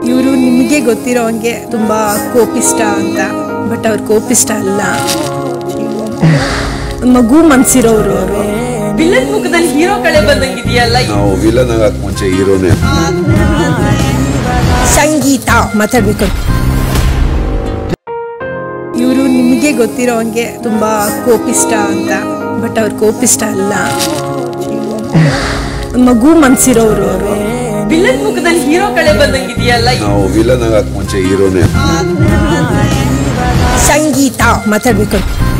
ಇವರು ನಿಮಗೆ ಗೊತ್ತಿರೋ ಹಂಗೆ ತುಂಬಾ ಕೋಪಿಷ್ಟ ಅಂತ ಬಟ್ ಅವ್ರ ಕೋಪಿಷ್ಟ ಅಲ್ಲ ಮಗು ಮನ್ಸಿರೋರು ಅವರು ವಿಲನ್ ಮುಖದಲ್ಲಿ ಹೀರೋ ಕಳೆ ಬಂದಂಗಿದೆಯಲ್ಲ ನಾವು ವಿಲನ್ ಆಗಕ್ ಮುಂಚೆ ಹೀರೋನೇ ಸಂಗೀತ ಮಾತಾಡ್ಬೇಕು ಇವರು ನಿಮಗೆ ಗೊತ್ತಿರೋ ಹಂಗೆ ತುಂಬಾ ಕೋಪಿಷ್ಟ ಅಂತ ಬಟ್ ಅವ್ರ ಕೋಪಿಷ್ಟ ಅಲ್ಲ ಮಗು ಮನ್ಸಿರೋರು ಅವರು ವಿಲನ್ ಮುಖದಲ್ಲಿ ಹೀರೋ ಕಳೆ ಬಂದಂಗಿದೆಯಲ್ಲ ನಾವು ವಿಲನ್ ಆಗಕ್ ಮುಂಚೆ ಹೀರೋನೇ ಸಂಗೀತ ಮಾತಾಡ್ಬೇಕು